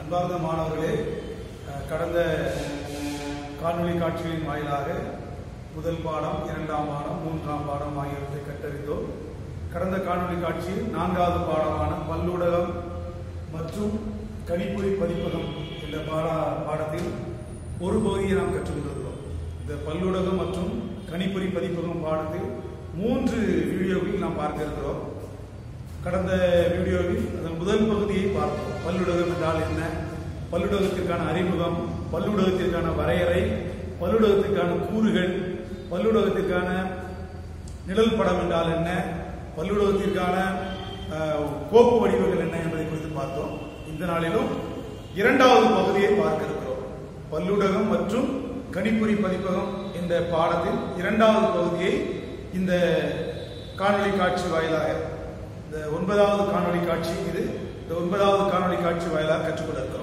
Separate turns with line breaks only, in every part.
அன்பார்ந்த மாணவர்களே அஹ், கடந்த காணொளி காட்சிகளின் வாயிலாக முதல் பாடம் இரண்டாம் பாடம் மூன்றாம் பாடம் ஆகியவற்றை கற்றறிந்தோம் கடந்த காணொளி காட்சியில் நான்காவது பாடமான பல்லூடகம் மற்றும் கணிப்பொறி பதிப்பகம் என்ற பாட பாடத்தில் ஒரு பகுதியை நாம் கற்றுக்கொண்டிருக்கிறோம் இந்த பல்லூடகம் மற்றும் கணிப்பொறி பதிப்பகம் பாடத்தில் மூன்று வீடியோவில் நாம் பார்க்க இருக்கிறோம் கடந்த வீடியோவில் அதன் முதல் பகுதியை பார்த்தோம் பல்லுடகம் என்றால் என்ன பல்லுடகத்திற்கான அறிமுகம் பல்லுடகத்திற்கான வரையறை பல்லுடகத்திற்கான கூறுகள் பல்லுடகத்திற்கான நிழல் படம் என்றால் என்ன பல்லுடகத்திற்கான அஹ், கோப்பு வடிவங்கள் என்ன என்பதை குறித்து பார்த்தோம் இந்த நாளிலும் இரண்டாவது பகுதியை பார்க்க இருக்கிறோம் பல்லுடகம் மற்றும் கணிப்பொறி பதிப்பகம் என்ற பாடத்தில் இரண்டாவது பகுதியை இந்த காணொளி காட்சி வாயிலாக இந்த ஒன்பதாவது காணொளி காட்சி இது இந்த ஒன்பதாவது காணொளி காட்சி வாயிலாக கற்றுக்கொள்ள இருக்கிறோம்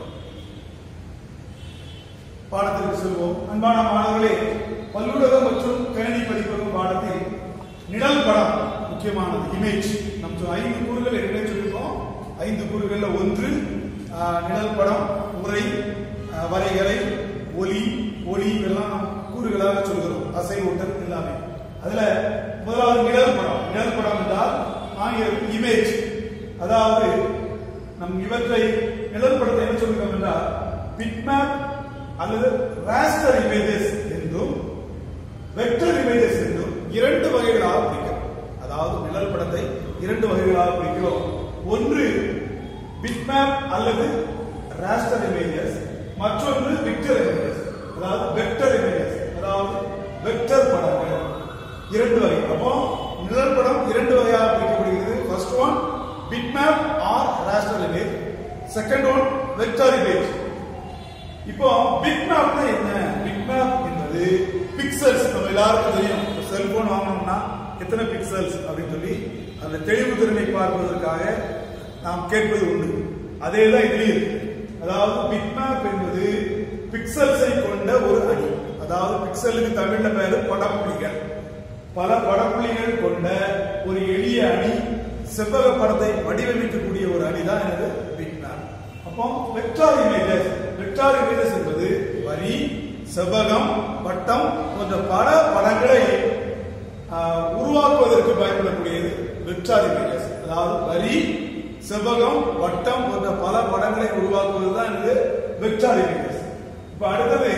பாடத்திற்கு செல்வோம் அன்பான மாணவர்களே பல்லுலகம் மற்றும் கணினி பதிப்பகம் பாடத்தில் நிழல் படம் முக்கியமானது இமேஜ் நம் சொ- ஐந்து கூறுகள் ஏற்கனவே சொல்லியிருக்கோம் ஐந்து கூறுகள்ல ஒன்று ஆஹ், நிழல் படம் உரை ஆஹ், வரைகலை ஒலி ஒளி இதெல்லாம் நாம் கூறுகளாக சொல்கிறோம் அசை ஓட்டல் எல்லாமே அதுல முதலாவது நிழல் படம் நிழல் படம் என்றால் ஆங்கிலத்தில் இமேஜ் அதாவது நம் இவற்றை நிழல் படத்தை என்ன சொல்கிறோம் என்றால் பிட்மேப் அல்லது ராஸ்டர் இமேஜஸ் என்றும் வெக்டர் இமேஜஸ் என்றும் இரண்டு வகைகளாக பிரிக்கிறோம் அதாவது நிழல் படத்தை இரண்டு வகைகளாக பிரிக்கிறோம் ஒன்று பிட்மேப் அல்லது ராஸ்டர் இமேஜஸ் மற்றொன்று வெக்டர் இமேஜஸ் அதாவது வெக்டர் இமேஜஸ் அதாவது வெக்டர் படங்கள் இரண்டு வகை அப்போ நிழல் படம் இரண்டு வகையாக பிரிக்கப்படுகிறது first one bitmap or raster image second one vector image இப்போ பிக் மேப்னா என்ன பிக் மேப் என்பது பிக்சல்ஸ் நம்ம எல்லாருக்கும் தெரியும் செல்போன் வாங்கணும்னா எத்தனை பிக்சல்ஸ் அப்படின்னு சொல்லி அந்த தெளிவு திறனை பார்ப்பதற்காக நாம் கேட்பது உண்டு அதே தான் இதுலயும் இருக்கு. அதாவது பிக் மேப் என்பது பிக்சல்ஸை கொண்ட ஒரு அணி அதாவது பிக்சலுக்கு தமிழ்ல பேரு படப்புள்ளிகள் பல படப்புள்ளிகள் கொண்ட ஒரு எளிய அணி செவ்வக படத்தை வடிவமைக்கக்கூடிய ஒரு அணி தான் எனது பிக் மேப் அப்போ வெக்டார் இமேஜஸ் வெக்டார் இமேஜஸ் என்பது வரி செவ்வகம் வட்டம் போன்ற பல படங்களை ஆஹ், உருவாக்குவதற்கு பயன்படக்கூடியது வெக்டார் இமேஜஸ் அதாவது வரி செவ்வகம் வட்டம் போன்ற பல படங்களை உருவாக்குவது தான் இது வெக்டார் இமேஜஸ் இப்ப அடுத்தது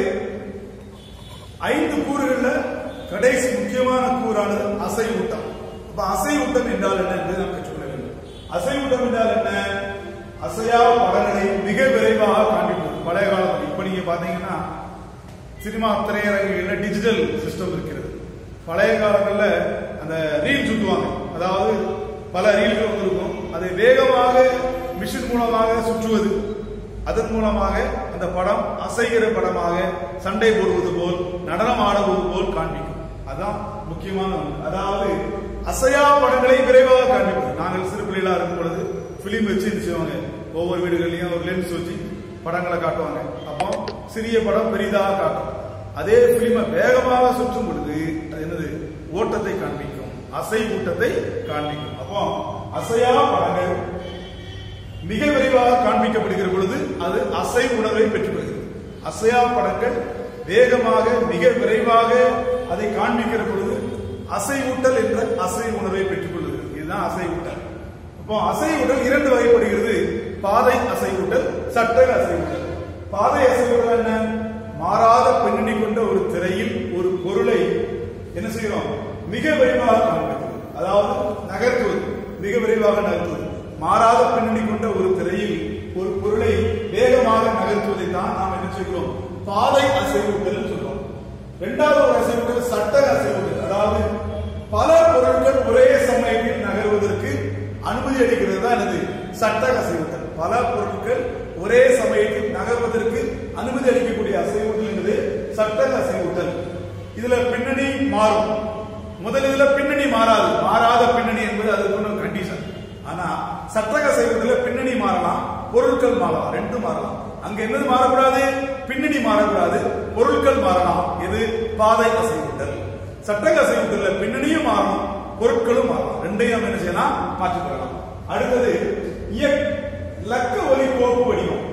ஐந்து கூறுகள்ல கடைசி முக்கியமான கூறானது அசைவூட்டம் அப்ப அசைவூட்டம் என்றால் என்ன என்பதை நாம் கற்றுக்கொள்ள வேண்டும் அசைவூட்டம் என்றால் என்ன அசையா படங்களை மிக விரைவாக காண்பிப்பது பழைய காலத்தில் இப்ப நீங்க பாத்தீங்கன்னா சினிமா திரையரங்குகளில் டிஜிட்டல் சிஸ்டம் இருக்கிறது பழைய காலங்கள்ல அந்த ரீல் சுட்டுவாங்க அதாவது பல ரீல்கள் வந்திருக்கும் அதை வேகமாக மிஷின் மூலமாக சுற்றுவது அதன் மூலமாக அந்த படம் அசைகிற படமாக சண்டை போடுவது போல் நடனம் ஆடுவது போல் காண்பிக்கும் அதான் முக்கியமான ஒன்று அதாவது அசையா படங்களை விரைவாக காண்பிப்பது நாங்கள் சிறு பிள்ளைகளா இருக்கும் பொழுது பிலிம் வச்சு என்ன செய்வாங்க ஒவ்வொரு வீடுகள்லயும் ஒரு லென்ஸ் வச்சு படங்களை காட்டுவாங்க அப்போ சிறிய படம் பெரிதாக காட்டும் அதே பிலிமை வேகமாக சுற்றும் பொழுது அது என்னது ஓட்டத்தை காண்பிக்கும் அசை ஊட்டத்தை காண்பிக்கும் அப்போ அசையா படங்கள் மிக விரைவாக காண்பிக்கப்படுகிற பொழுது அது அசை உணர்வை பெற்றுக்கொள்கிறது அசையா படங்கள் வேகமாக மிக விரைவாக அதை காண்பிக்கிற பொழுது அசை ஊட்டல் என்ற அசை உணர்வை பெற்றுக்கொள்கிறது இதுதான் அசை ஊட்டல் அப்போ அசை ஊட்டல் இரண்டு வகைப்படுகிறது பாதை அசை ஊட்டல் சட்டக அசை ஊட்டல் பாதை அசை ஊட்டல் என்ன மாறாத பின்னணி கொண்ட ஒரு திரையில் ஒரு பொருளை என்ன செய்கிறோம் மிக விரைவாக காண்பிக்கிறது அதாவது நகர்த்துவது மிக விரைவாக நகர்த்துவது மாறாத பின்னணி கொண்ட ஒரு திரையில் ஒரு பொருளை வேகமாக நகர்த்துவதை தான் நாம் என்ன செய்கிறோம் பாதை அசைவூட்டல் சொல்றோம் இரண்டாவது ஒரு அசைவூட்டல் சட்டக அசைவூட்டல் அதாவது பல பொருட்கள் ஒரே சமயத்தில் நகர்வதற்கு அனுமதி அளிக்கிறது தான் எனது சட்டக அசைவூட்டல் பல பொருட்கள் ஒரே சமயத்தில் நகர்வதற்கு அனுமதி அளிக்கக்கூடிய அசைவூட்டல் என்பது சட்டக அசைவூட்டல் இதுல பின்னணி மாறும் முதல் இதுல பின்னணி மாறாது மாறாத பின்னணி என்பது அதுக்கு ஒரு கண்டிஷன் ஆனா சட்டக செய்வதில் பின்னணி மாறலாம் பொருட்கள் மாறலாம் ரெண்டும் மாறலாம் அங்க என்னது மாறக்கூடாது பின்னணி மாறக்கூடாது பொருட்கள் மாறலாம் இது பாதை அசைவுட்டல் சட்டக அசைவுட்டல்ல பின்னணியும் மாறும் பொருட்களும் மாறலாம் ரெண்டையும் நம்ம என்ன செய்யலாம் மாற்றிக்கொள்ளலாம் அடுத்தது இயக் லக்க ஒலி கோப்பு வடிவம்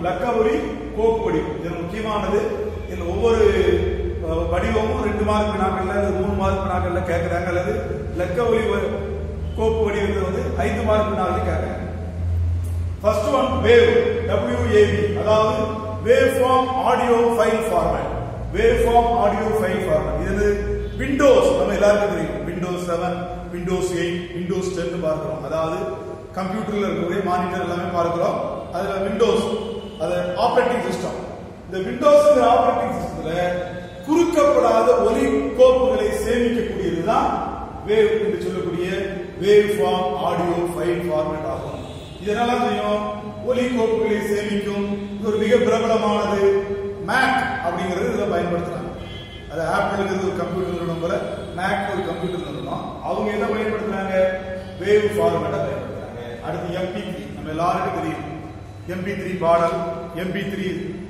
லக்க ஒலி கோப்பு வடிவம் இது முக்கியமானது இதில் ஒவ்வொரு அஹ், வடிவமும் ரெண்டு மார்க் வினாக்கள்ல அல்லது மூணு மார்க் வினாக்கள்ல கேட்கறாங்க அல்லது லக்க ஒலி வ- கோப்பு வடிவத்தை வந்து ஐந்து மார்க் வினாக்கள் கேட்கறாங்க ஃபர்ஸ்ட் ஒன் வேவ் WAV அதாவது wave form audio file format wave form audio file format இது விண்டோஸ் நம்ம எல்லாருக்கும் தெரியும் விண்டோஸ் 7 விண்டோஸ் 8 விண்டோஸ் 10 பார்க்கிறோம் அதாவது கம்ப்யூட்டர்ல இருக்கக்கூடிய மானிட்டர் எல்லாமே பார்க்கிறோம் அதுல விண்டோஸ் அது ஆபரேட்டிங் சிஸ்டம் இந்த விண்டோஸ் ஆபரேட்டிங் சிஸ்டத்துல குறுக்கப்படாத ஒலி கோப்புகளை சேமிக்கக்கூடியதுதான் வேவ் என்று சொல்லக்கூடிய wave form audio file format ஆகும் இதனால செய்யும் ஒலி கோப்புகளை சேமிக்கும் இது ஒரு மிக பிரபலமானது மேக் அப்படிங்கிறது இதுல பயன்படுத்துறாங்க அது ஆப்பிள்ங்கிறது ஒரு கம்ப்யூட்டர் நிறுவனம் போல மேக் ஒரு கம்ப்யூட்டர் நிறுவனம் அவங்க என்ன பயன்படுத்துறாங்க வேவ் ஃபார்மேட்டை பயன்படுத்துறாங்க அடுத்து எம்பி த்ரீ நம்ம எல்லாருக்கும் தெரியும் எம்பி த்ரீ பாடல் MP three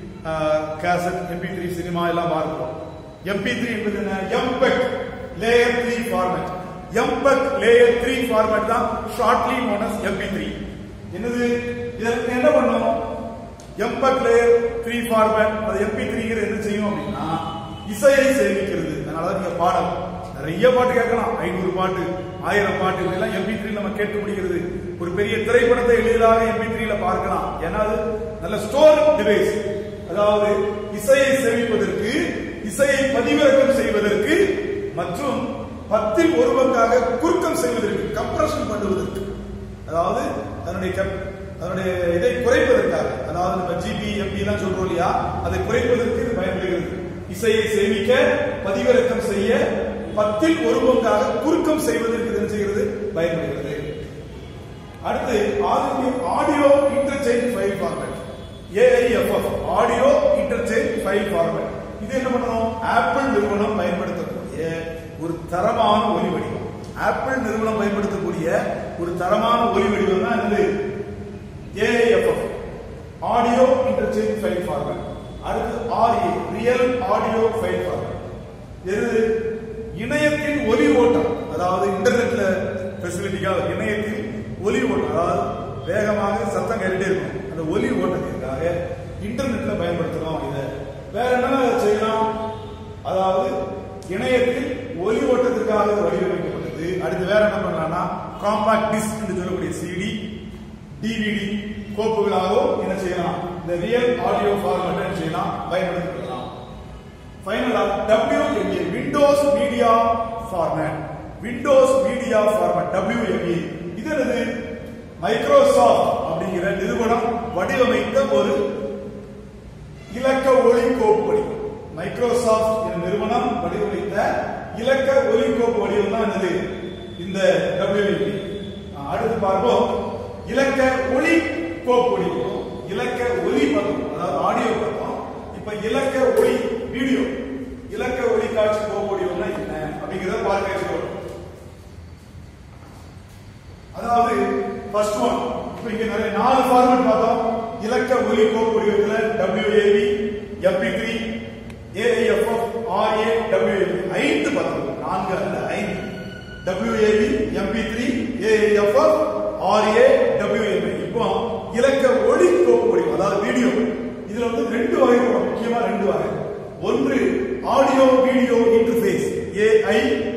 cassette MP three cinema எல்லாம் பார்க்கிறோம் எம்பி த்ரீ என்பது என்ன MPEG layer three format MPEG layer three format தான் shortly known as MP three என்னது இதற்கு என்ன பண்ணும் எம்பெக் லேயர் த்ரீ ஃபார்மேட் அது எம்பி த்ரீங்கிறது என்ன செய்யும் அப்படின்னா இசையை சேமிக்கிறது அதனால நீங்க பாடம் நிறைய பாட்டு கேட்கலாம் ஐநூறு பாட்டு ஆயிரம் பாட்டு இதெல்லாம் எம்பி த்ரீ நம்ம கேட்க முடிகிறது ஒரு பெரிய திரைப்படத்தை எளிதாக எம்பி த்ரீல பார்க்கலாம் ஏன்னா அது நல்ல ஸ்டோர் டிவைஸ் அதாவது இசையை சேமிப்பதற்கு இசையை பதிவிறக்கம் செய்வதற்கு மற்றும் பத்தில் ஒரு பங்காக குறுக்கம் செய்வதற்கு கம்ப்ரஷன் பண்ணுவதற்கு அதாவது அதனுடைய கப் அதனுடைய இதை குறைப்பதற்காக அதாவது நம்ம ஜிபி எம்பி எல்லாம் சொல்றோம் இல்லையா அதை குறைப்பதற்கு இது பயன்படுகிறது இசையை சேமிக்க பதிவிறக்கம் செய்ய பத்தில் ஒரு பங்காக குறுக்கம் செய்வதற்கு இது என்ன செய்கிறது பயன்படுகிறது அடுத்து audio interchange file format AIFF audio interchange file format இது என்ன பண்ணணும் ஆப்பிள் நிறுவனம் பயன்படுத்தக்கூடிய ஒரு தரமான ஒலி வடிவம் ஆப்பிள் நிறுவனம் பயன்படுத்தக்கூடிய ஒரு தரமான ஒலி வடிவம் தான் என்னது AIFF audio interchange file format அடுத்து RA real audio file format எது இணையத்தில் ஒலி ஓட்டம் அதாவது இன்டர்நெட்ல ஃபெசிலிட்டிக்காக இணையத்தில் ஒலி ஓட்டம் அதாவது வேகமாக சத்தம் கேட்டுட்டே இருக்கும் அந்த ஒலி ஓட்டத்திற்காக இன்டர்நெட்ல பயன்படுத்துறோம் இதை வேற என்ன செய்யலாம் அதாவது இணையத்தில் ஒலி ஓட்டத்திற்காக இது வடிவமைக்கப்பட்டது அடுத்து வேற என்ன பண்ணலாம்னா காம்பாக்ட் டிஸ்க் என்று சொல்லக்கூடிய சிடி டிவிடி கோப்புகளாகவும் என்ன செய்யலாம் இந்த ரியல் ஆடியோ ஃபார்மேட் என்ன செய்யலாம் பயன்படுத்திக்கலாம் ஃபைனலா WMA Windows media format Windows media format WMA இது என்னது மைக்ரோசாஃப்ட் அப்படிங்கிற நிறுவனம் வடிவமைத்த ஒரு இலக்க ஒளி கோப்பு வடிவம் மைக்ரோசாஃப்ட் என்ற நிறுவனம் வடிவமைத்த இலக்க ஒலி கோப்பு வடிவம் தான் என்னது இந்த WMA அடுத்து பார்ப்போம் இலக்க ஒளி கோப்பு வடிவம் இலக்க ஒலி பார்த்தோம் அதாவது ஆடியோ பார்த்தோம் இப்ப இலக்க ஒளி வீடியோ இலக்க ஒளி காட்சி கோப்பு வடிவம்னா என்ன அப்படிங்கறத பார்க்க வச்சுக்கணும் அதாவது ஃபர்ஸ்ட் ஒன் இப்போ இங்க நிறைய நாலு ஃபார்மட் பார்த்தோம் இலக்க ஒலி கோப்பு வடிவத்துல WAV MP3 AIFF RA WAV ஐந்து பார்த்தோம் நான்கு அல்ல ஐந்து WAV MP3 AIFF RA WAV இப்போ இலக்க ஒளி கோப்பு வடிவம் அதாவது வீடியோ இதுல வந்து ரெண்டு வகை வரும் முக்கியமா ரெண்டு வகை ஒன்று audio video interface AI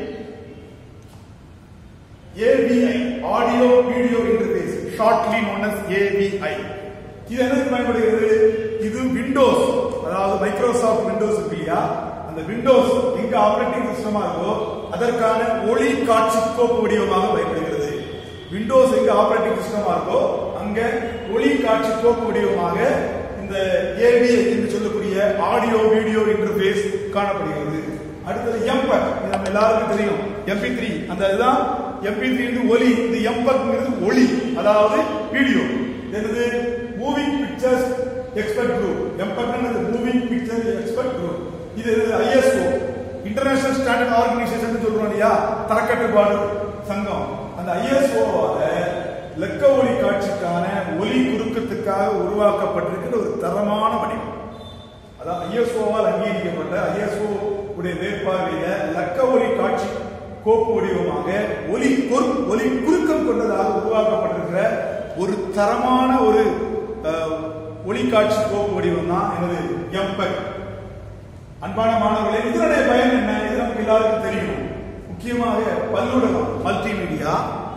AVI audio video interface shortly known as AVI இது என்னதுக்கு பயன்படுகிறது இது விண்டோஸ் அதாவது மைக்ரோசாஃப்ட் விண்டோஸ் இருக்கு இல்லையா அந்த விண்டோஸ் எங்க ஆபரேட்டிங் சிஸ்டமா இருக்கோ அதற்கான ஒளி காட்சி கோப்பு வடிவமாக பயன்படுகிறது விண்டோஸ் எங்க ஆபரேட்டிங் சிஸ்டமா இருக்கோ அங்க ஒளி காட்சி கோப்பு வடிவமாக இந்த ஏவிஐ என்று சொல்லக்கூடிய ஆடியோ வீடியோ இன்டர்ஃபேஸ் காணப்படுகிறது அடுத்தது எம்பர் இது நம்ம எல்லாருக்கும் தெரியும் எம்பி த்ரீ அந்த இதுதான் எம்பி த்ரீ ஒலி இது எம்பர்ங்கிறது ஒளி அதாவது வீடியோ என்னது மூவிங் பிக்சர்ஸ் எக்ஸ்பர்ட் குரூப் எம்பர்ட்னு மூவிங் பிக்சர் எக்ஸ்பர்ட் குரூப் இது ஐஎஸ்ஓ இன்டர்நேஷனல் ஸ்டாண்டர்ட் ஆர்கனைசேஷன் சொல்றோம் இல்லையா தரக்கட்டுப்பாடு சங்கம் அந்த ஐஎஸ்ஓவால லெக்க ஒளி காட்சிக்கான ஒலி குறுக்கத்துக்காக உருவாக்கப்பட்டிருக்கிற ஒரு தரமான வடிவம் அதான் ஐஎஸ்ஓவால் அங்கீகரிக்கப்பட்ட ஐஎஸ்ஓ உடைய மேற்பார்வையில லக்க ஒலி காட்சி கோப்பு வடிவமாக ஒலி கொரு ஒலி குறுக்கம் கொண்டதாக உருவாக்கப்பட்டிருக்கிற ஒரு தரமான ஒரு அஹ், ஒளிக்காட்சி கோப்பு வடிவம் தான் எனது எம்பெக் அன்பான மாணவர்களே இதனுடைய பயன் என்ன இது நமக்கு எல்லாருக்கும் தெரியும் முக்கியமாக பல்லுடகம் மல்டிமீடியா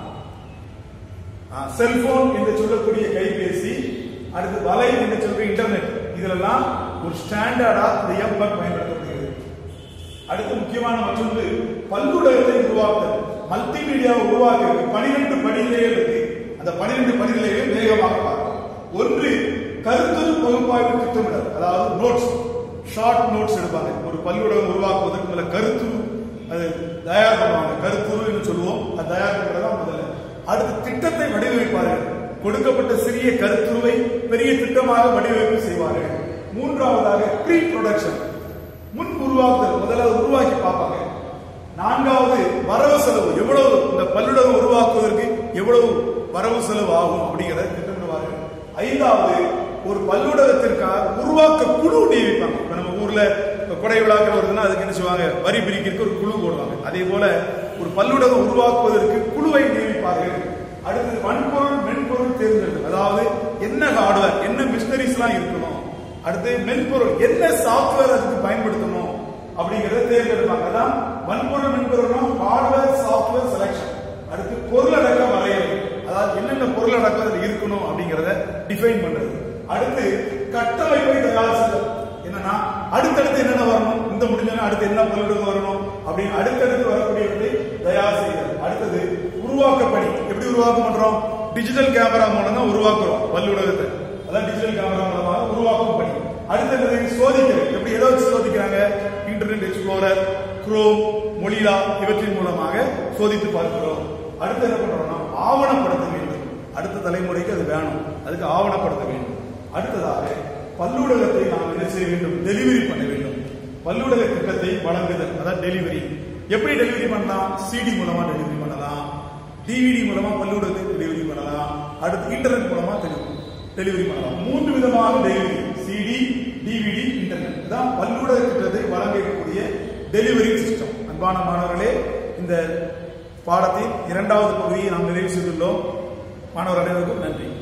செல்போன் என்று சொல்லக்கூடிய கைபேசி அடுத்து வலை என்று சொல்ற இன்டர்நெட் இதெல்லாம் ஒரு ஸ்டாண்டர்டா இந்த எம்பெக் பயன்படுத்தப்படுகிறது அடுத்து முக்கியமான மற்றொன்று பல்லுடகத்தை உருவாக்குதல் மல்டிமீடியாவை உருவாக்குறது பனிரெண்டு படிநிலைகள் இருக்கு அந்த பனிரெண்டு படிநிலைகளை வேகமாக பார்க்கும் ஒன்று கருத்துரு பகுப்பாய்வு திட்டமிடல் அதாவது நோட்ஸ் ஷார்ட் நோட்ஸ் எடுப்பாங்க ஒரு பல்லுடகம் உருவாக்குவதற்கு முதல்ல கருத்துரு அது தயார் பண்ணுவாங்க கருத்துரு என்று சொல்லுவோம் அது தயார் பண்றதா முதல்ல அடுத்து திட்டத்தை வடிவமைப்பார்கள் கொடுக்கப்பட்ட சிறிய கருத்துருவை பெரிய திட்டமாக வடிவமைப்பு செய்வார்கள் மூன்றாவதாக ப்ரீ ப்ரொடக்ஷன் முன் உருவாக்குதல் முதல்ல அதை உருவாக்கி பார்ப்பாங்க நான்காவது வரவு செலவு எவ்வளவு இந்த பல்லுடகம் உருவாக்குவதற்கு எவ்வளவு வரவு செலவு ஆகும் அப்படிங்கிறத திட்டமிடுவார்கள் ஐந்தாவது ஒரு பல்லுடகத்திற்காக உருவாக்க குழு நியமிப்பாங்க இப்ப நம்ம ஊர்ல இப்ப கொடை விழாக்கள் வருதுன்னா அதுக்கு என்ன செய்வாங்க வரி பிரிக்கிறதுக்கு ஒரு குழு போடுவாங்க அதே போல ஒரு பல்லுடகம் உருவாக்குவதற்கு குழுவை நியமிப்பார்கள் அடுத்தது வன்பொருள் மென்பொருள் தேர்ந்தெடுத்தல் அதாவது என்ன ஹார்ட்வேர் என்ன மிஷினரிஸ் எல்லாம் இருக்கணும் அடுத்து மென்பொருள் என்ன சாஃப்ட்வேர் அதுக்கு பயன்படுத்தணும் அப்படிங்கறத தேர்ந்தெடுப்பாங்க அதான் வன்பொருள் மென்பொருள்னா ஹார்ட்வேர் சாஃப்ட்வேர் செலக்ஷன் அடுத்து பொருளடக்க வரையறை அதாவது என்னென்ன பொருளடக்கம் அதுல இருக்கணும் அப்படிங்கறத டிஃபைன் பண்றது அடுத்து கட்டமைப்பை தயார் செய்தல் என்னன்னா அடுத்தடுத்து என்னென்ன வரணும் இந்த முடிஞ்சோன்னா அடுத்து என்ன பொருளுக்கு வரணும் அப்படின்னு அடுத்தடுத்து வரக்கூடியவற்றை தயார் செய்தல் அடுத்தது உருவாக்க பணி எப்படி உருவாக்க பண்றோம் டிஜிட்டல் கேமரா மூலம் தான் உருவாக்குறோம் வல்லுலகத்தை அதான் டிஜிட்டல் கேமரா மூலமாக உருவாக்கும் பணி அடுத்தது சோதிக்கிறது எப்படி எதை வச்சு சோதிக்கிறாங்க இன்டர்நெட் எக்ஸ்ப்ளோரர் குரோம் மொழிலா இவற்றின் மூலமாக சோதித்து பார்க்கிறோம் அடுத்து என்ன பண்றோம்னா ஆவணப்படுத்த வேண்டும் அடுத்த தலைமுறைக்கு அது வேணும் அதுக்கு ஆவணப்படுத்த வேண்டும் அடுத்ததாக பல்லுலகத்தை நாம் என்ன செய்ய வேண்டும் டெலிவரி பண்ண வேண்டும் பல்லுலக திட்டத்தை வழங்குதல் அதான் டெலிவரி எப்படி டெலிவரி பண்ணலாம் சிடி மூலமா டெலிவரி பண்ணலாம் டிவிடி மூலமா பல்லுலகத்தை டெலிவரி பண்ணலாம் அடுத்து இன்டர்நெட் மூலமா டெலிவரி பண்ணலாம் மூன்று விதமான டெலிவரி சிடி டிவிடி இன்டர்நெட் தான் பல்லுலக திட்டத்தை வழங்கக்கூடிய டெலிவரி சிஸ்டம் அன்பான மாணவர்களே இந்த பாடத்தின் இரண்டாவது பகுதியை நாம் நிறைவு செய்துள்ளோம் மாணவர் அனைவருக்கும் நன்றி